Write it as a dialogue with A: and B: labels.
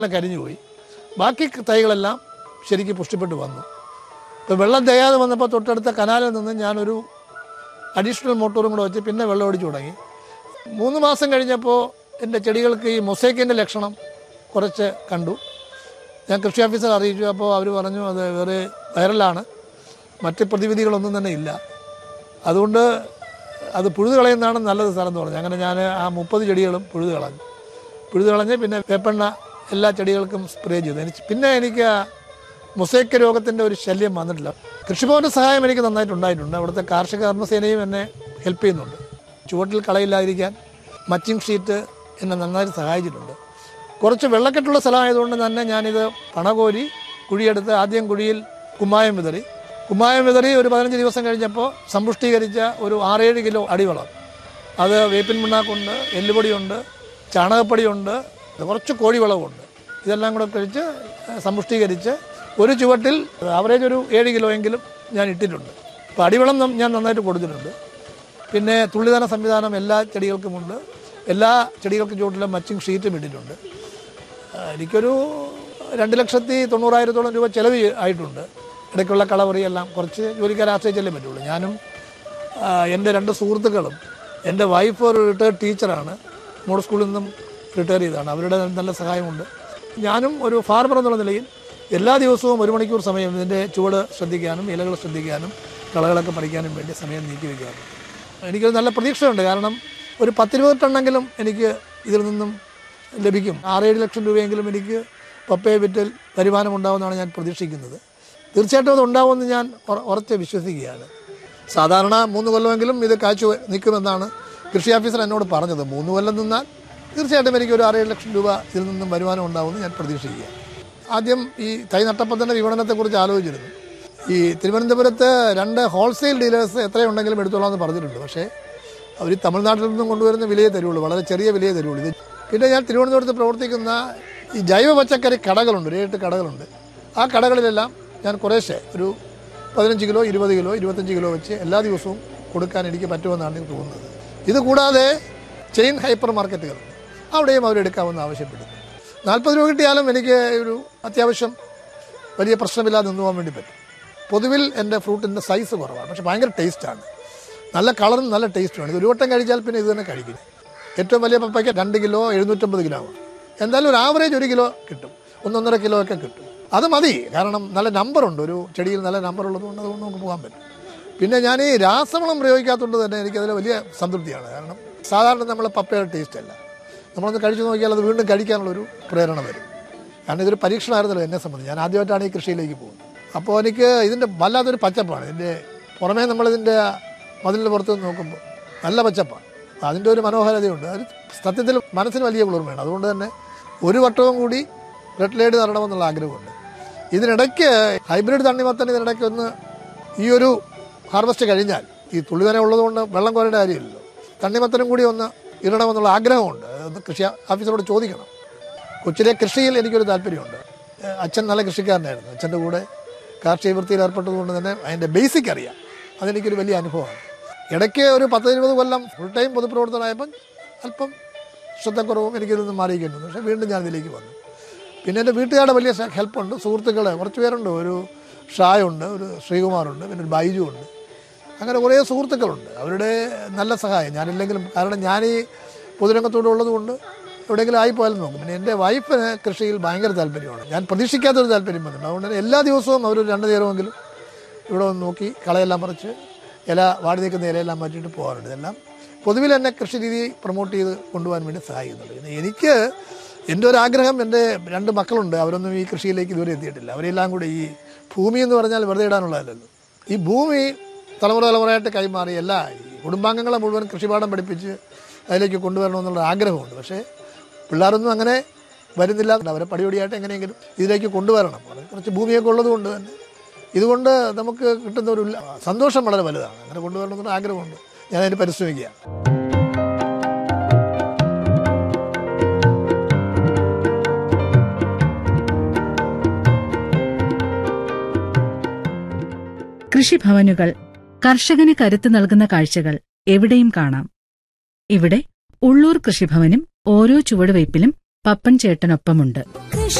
A: കരിഞ്ഞു പോയി ബാക്കി തൈകളെല്ലാം ശരിക്കും പുഷ്ടിപ്പെട്ട് വന്നു ഇപ്പോൾ വെള്ളം തികയാതെ വന്നപ്പോൾ തൊട്ടടുത്ത കനാലിൽ നിന്ന് ഞാനൊരു അഡീഷണൽ മോട്ടോറും കൂടെ വെച്ച് പിന്നെ വെള്ളം ഒടിച്ചു തുടങ്ങി മൂന്ന് മാസം കഴിഞ്ഞപ്പോൾ എൻ്റെ ചെടികൾക്ക് ഈ മൊസൈക്കിൻ്റെ ലക്ഷണം കുറച്ച് കണ്ടു ഞാൻ കൃഷി ഓഫീസർ അറിയിച്ചു അപ്പോൾ അവർ പറഞ്ഞു അത് വേറെ വൈറലാണ് മറ്റ് പ്രതിവിധികളൊന്നും തന്നെ ഇല്ല അതുകൊണ്ട് അത് പുഴുത് കളയുന്നതാണ് നല്ലത് സ്ഥലം എന്ന് പറഞ്ഞു അങ്ങനെ ഞാൻ ആ മുപ്പത് ചെടികളും പുഴുത് കളഞ്ഞു പുഴുത് കളഞ്ഞ് പിന്നെ വേപ്പെണ്ണ എല്ലാ ചെടികൾക്കും സ്പ്രേ ചെയ്തു എനിക്ക് പിന്നെ എനിക്ക് ആ മൊസൈക്ക് രോഗത്തിൻ്റെ ഒരു ശല്യം വന്നിട്ടില്ല കൃഷിഭവൻ്റെ സഹായം എനിക്ക് നന്നായിട്ട് ഉണ്ടായിട്ടുണ്ട് അവിടുത്തെ കാർഷിക കർമ്മസേനയും എന്നെ ഹെൽപ്പ് ചെയ്യുന്നുണ്ട് ചുവട്ടിൽ കളയില്ലാതിരിക്കാൻ മച്ചിങ് ഷീറ്റ് എന്നെ നന്നായിട്ട് സഹായിച്ചിട്ടുണ്ട് കുറച്ച് വെള്ളക്കെട്ടുള്ള സ്ഥലമായതുകൊണ്ട് തന്നെ ഞാനിത് പണകോരി കുഴിയെടുത്ത് ആദ്യം കുഴിയിൽ കുമ്മായം വിതറി കുമ്മായം വിതറി ഒരു പതിനഞ്ച് ദിവസം കഴിഞ്ഞപ്പോൾ സമ്പുഷ്ടീകരിച്ച ഒരു ആറേഴ് കിലോ അടിവളം അത് വേപ്പിൻ പിണ്ണാക്കുണ്ട് എല്ലുപൊടിയുണ്ട് ചാണകപ്പൊടിയുണ്ട് കുറച്ച് കോഴിവളവുണ്ട് ഇതെല്ലാം കൂടെ കഴിച്ച് സമ്പുഷ്ടീകരിച്ച് ഒരു ചുവട്ടിൽ ആവറേജ് ഒരു ഏഴ് കിലോ എങ്കിലും ഞാൻ ഇട്ടിട്ടുണ്ട് അപ്പോൾ അടിവളം നം- ഞാൻ നന്നായിട്ട് കൊടുത്തിട്ടുണ്ട് പിന്നെ തുള്ളിദാന സംവിധാനം എല്ലാ ചെടികൾക്കുമുണ്ട് എല്ലാ ചെടികൾക്കും ചുവട്ടിലും മച്ചിങ് ഷീറ്റും ഇട്ടിട്ടുണ്ട് ആ, എനിക്കൊരു രണ്ട് ലക്ഷത്തി തൊണ്ണൂറായിരത്തോളം രൂപ ചിലവ് ചെയ്യ- ആയിട്ടുണ്ട് ഇടയ്ക്കുള്ള കളവറി എല്ലാം കുറച്ച് ജോലിക്കാരെ ആശ്രയിച്ചല്ലേ പറ്റുള്ളൂ ഞാനും ആ, എൻ്റെ രണ്ട് സുഹൃത്തുക്കളും എൻ്റെ വൈഫ് ഒരു റിട്ടയർഡ് ടീച്ചറാണ് മോഡൽ സ്കൂളിൽ നിന്നും റിട്ടയർ ചെയ്തതാണ് അവരുടെ നല്ല സഹായമുണ്ട് ഞാനും ഒരു ഫാർമർ എന്നുള്ള നിലയിൽ എല്ലാ ദിവസവും ഒരു മണിക്കൂർ സമയം ഇതിൻ്റെ ചുവട് ശ്രദ്ധിക്കാനും ഇലകൾ ശ്രദ്ധിക്കാനും കളകളൊക്കെ പറിക്കാനും വേണ്ടി സമയം നീക്കി വയ്ക്കാറുണ്ട് എനിക്കൊരു നല്ല പ്രതീക്ഷയുണ്ട് കാരണം ഒരു പത്തിരുപത് ടണ്ണെങ്കിലും എനിക്ക് ഇതിൽ നിന്നും ലഭിക്കും ആറേഴ് ലക്ഷം രൂപയെങ്കിലും എനിക്ക് പപ്പയെ വിറ്റൽ വരുമാനം ഉണ്ടാവുമെന്നാണ് ഞാൻ പ്രതീക്ഷിക്കുന്നത് തീർച്ചയായിട്ടും അത് ഉണ്ടാവുമെന്ന് ഞാൻ ഉറ- ഉറച്ച് വിശ്വസിക്കുകയാണ് സാധാരണ മൂന്ന് കൊല്ലമെങ്കിലും ഇത് കാച്ചു നിൽക്കുമെന്നാണ് കൃഷി ഓഫീസർ എന്നോട് പറഞ്ഞത് മൂന്ന് കൊല്ലം നിന്നാൽ തീർച്ചയായിട്ടും എനിക്ക് ഒരു ആറേഴ് ലക്ഷം രൂപ ഇതിൽ നിന്നും വരുമാനം ഉണ്ടാവുമെന്ന് ഞാൻ പ്രതീക്ഷിക്കുക ആദ്യം ഈ തൈ നട്ടപ്പോൾ തന്നെ വിപണനത്തെക്കുറിച്ച് ആലോചിച്ചിരുന്നു ഈ തിരുവനന്തപുരത്ത് രണ്ട് ഹോൾസെയിൽ ഡീലേഴ്സ് എത്രയുണ്ടെങ്കിലും എടുത്തോളാം എന്ന് പറഞ്ഞിട്ടുണ്ട് പക്ഷേ അവർ തമിഴ്നാട്ടിൽ നിന്നും കൊണ്ടുവരുന്ന വിലയെ തരുള്ളൂ വളരെ ചെറിയ വിലയെ തരുള്ളൂ ഇത് പിന്നെ ഞാൻ തിരുവനന്തപുരത്ത് പ്രവർത്തിക്കുന്ന ഈ ജൈവ പച്ചക്കറി കടകളുണ്ട് ഒരു ഏഴെട്ട് കടകളുണ്ട് ആ കടകളിലെല്ലാം ഞാൻ കുറേശ്ശെ ഒരു പതിനഞ്ച് കിലോ ഇരുപത് കിലോ ഇരുപത്തഞ്ച് കിലോ വെച്ച് എല്ലാ ദിവസവും കൊടുക്കാൻ എനിക്ക് പറ്റുമെന്നാണ് എനിക്ക് തോന്നുന്നത് ഇത് കൂടാതെ ചെയിൻ ഹൈപ്പർ മാർക്കറ്റുകൾ അവിടെയും അവരെടുക്കാമെന്ന് ആവശ്യപ്പെടുന്നു നാൽപ്പത് രൂപ കിട്ടിയാലും എനിക്ക് ഒരു അത്യാവശ്യം വലിയ പ്രശ്നമില്ലാതെ നിന്ന് പോകാൻ വേണ്ടി പറ്റും പൊതുവിൽ എൻ്റെ ഫ്രൂട്ടിൻ്റെ സൈസ് കുറവാണ് പക്ഷെ ഭയങ്കര ടേസ്റ്റാണ് നല്ല കളറും നല്ല ടേസ്റ്റുമാണ് ഇത് ഒരു വട്ടം കഴിച്ചാൽ പിന്നെ ഇത് തന്നെ കഴിക്കും ഏറ്റവും വലിയ പപ്പയ്ക്ക് രണ്ട് കിലോ എഴുന്നൂറ്റമ്പത് കിലോ ആണ് എന്തായാലും ഒരു ആവറേജ് ഒരു കിലോ കിട്ടും ഒന്നൊന്നര കിലോ ഒക്കെ കിട്ടും അത് മതി കാരണം നല്ല നമ്പറുണ്ട് ഒരു ചെടിയിൽ നല്ല നമ്പർ ഉള്ളതുകൊണ്ട് അതുകൊണ്ട് നമുക്ക് പോകാൻ പറ്റും പിന്നെ ഞാൻ ഈ രാസവളം പ്രയോഗിക്കാത്തതുകൊണ്ട് തന്നെ എനിക്കതിൽ വലിയ സംതൃപ്തിയാണ് കാരണം സാധാരണ നമ്മൾ പപ്പയുടെ ടേസ്റ്റ് അല്ല നമ്മളൊന്ന് കഴിച്ചു നോക്കിയാൽ അത് വീണ്ടും കഴിക്കാനുള്ളൊരു പ്രേരണ വരും കാരണം ഇതൊരു പരീക്ഷണമായിരുന്നല്ലോ എന്നെ സംബന്ധിച്ച് ഞാൻ ആദ്യമായിട്ടാണ് ഈ കൃഷിയിലേക്ക് പോകുന്നത് അപ്പോൾ എനിക്ക് ഇതിൻ്റെ വല്ലാത്തൊരു പച്ചപ്പാണ് ഇതിൻ്റെ പുറമേ നമ്മളിതിൻ്റെ മതിലിൻ്റെ പുറത്ത് നിന്ന് നോക്കുമ്പോൾ നല്ല പച്ചപ്പാണ് അതിൻ്റെ ഒരു മനോഹാരിതയുണ്ട് അത് സത്യത്തിൽ മനസ്സിന് വലിയ കുളിർമയാണ് അതുകൊണ്ട് തന്നെ ഒരു വട്ടവും കൂടി റെഡ് ലൈഡ് നടണമെന്നുള്ള ആഗ്രഹമുണ്ട് ഇതിനിടയ്ക്ക് ഹൈബ്രിഡ് തണ്ണിമത്തൻ ഇതിനിടയ്ക്ക് ഒന്ന് ഈ ഒരു ഹാർവസ്റ്റ് കഴിഞ്ഞാൽ ഈ തുള്ളിതന ഉള്ളതുകൊണ്ട് വെള്ളം കോരേണ്ട കാര്യമില്ലല്ലോ തണ്ണിമത്തനും കൂടി ഒന്ന് ഇടണമെന്നുള്ള ആഗ്രഹമുണ്ട് ഒന്ന് കൃഷി ഓഫീസറോട് ചോദിക്കണം കൊച്ചിലെ കൃഷിയിൽ എനിക്കൊരു താല്പര്യമുണ്ട് ഏഹ് അച്ഛൻ നല്ല കൃഷിക്കാരനായിരുന്നു അച്ഛൻ്റെ കൂടെ കാർഷിക വൃത്തിയിൽ ഏർപ്പെട്ടതുകൊണ്ട് തന്നെ അതിൻ്റെ ബേസിക് അറിയാം അതെനിക്കൊരു വലിയ അനുഭവമാണ് ഇടയ്ക്ക് ഒരു പത്ത് ഇരുപത് കൊല്ലം ഫുൾ ടൈം പൊതുപ്രവർത്തനമായപ്പം അല്പം ശ്രദ്ധക്കുറവും എനിക്കിതിൽ നിന്ന് മാറിയിരിക്കുന്നു പക്ഷേ വീണ്ടും ഞാൻ ഇതിലേക്ക് വന്നു പിന്നെ എൻ്റെ വീട്ടുകാരുടെ വലിയ സ- ഹെൽപ്പുണ്ട് സുഹൃത്തുക്കൾ കുറച്ച് പേരുണ്ട് ഒരു ഷായുണ്ട് ഒരു ശ്രീകുമാറുണ്ട് പിന്നെ ഒരു ബൈജു ഉണ്ട് അങ്ങനെ കുറേ സുഹൃത്തുക്കളുണ്ട് അവരുടെ നല്ല സഹായം ഞാനില്ലെങ്കിലും കാരണം ഞാൻ ഈ പൊതുരംഗത്തോടെ ഉള്ളതുകൊണ്ട് എവിടെയെങ്കിലും ആയിപ്പോയാലും നോക്കും പിന്നെ എൻ്റെ വൈഫിന് കൃഷിയിൽ ഭയങ്കര താല്പര്യമാണ് ഞാൻ പ്രതീക്ഷിക്കാത്തൊരു താല്പര്യം വന്നിട്ടുണ്ട് അതുകൊണ്ട് തന്നെ എല്ലാ ദിവസവും അവർ രണ്ട് നേരമെങ്കിലും ഇവിടെ വന്ന് നോക്കി കളയെല്ലാം പറിച്ച് ഇല വാടി നിൽക്കുന്ന ഇലയെല്ലാം മാറ്റിയിട്ട് പോകാറുണ്ട് ഇതെല്ലാം പൊതുവിൽ എന്നെ കൃഷി രീതി പ്രൊമോട്ട് ചെയ്ത് കൊണ്ടുപോകാൻ വേണ്ടി സഹായിക്കുന്നുണ്ട് പിന്നെ എനിക്ക് എൻ്റെ ഒരു ആഗ്രഹം എൻ്റെ രണ്ട് മക്കളുണ്ട് അവരൊന്നും ഈ കൃഷിയിലേക്ക് ഇതുവരെ എത്തിയിട്ടില്ല അവരെല്ലാം കൂടെ ഈ ഭൂമി എന്ന് പറഞ്ഞാൽ വെറുതെ ഇടാനുള്ളതല്ലല്ലോ ഈ ഭൂമി തലമുറ തലമുറയായിട്ട് കൈമാറി എല്ലാ ഈ കുടുംബാംഗങ്ങളെ മുഴുവൻ കൃഷിപാഠം പഠിപ്പിച്ച് അതിലേക്ക് കൊണ്ടുവരണമെന്നുള്ള ആഗ്രഹമുണ്ട് പക്ഷേ പിള്ളേരൊന്നും അങ്ങനെ വരുന്നില്ല അവരെ പടിപടിയായിട്ട് എങ്ങനെയെങ്കിലും ഇതിലേക്ക് കൊണ്ടുവരണം അത് കുറച്ച് ഭൂമിയൊക്കെ ഉള്ളതുകൊണ്ട് തന്നെ ഇതുകൊണ്ട് നമുക്ക് കിട്ടുന്ന ഒരു ഉല്ല- സന്തോഷം വളരെ വലുതാണ് അങ്ങനെ കൊണ്ടുവരണമെന്നുള്ള ആഗ്രഹമുണ്ട് ഞാൻ അതിന് പരിശ്രമിക്കുക
B: കൃഷിഭവനുകൾ കർഷകന് കരുത്ത് നൽകുന്ന കാഴ്ചകൾ എവിടെയും കാണാം ഇവിടെ ഉള്ളൂർ കൃഷിഭവനും ഓരോ ചുവടുവയ്പിലും പപ്പൻ ചേട്ടനൊപ്പമുണ്ട്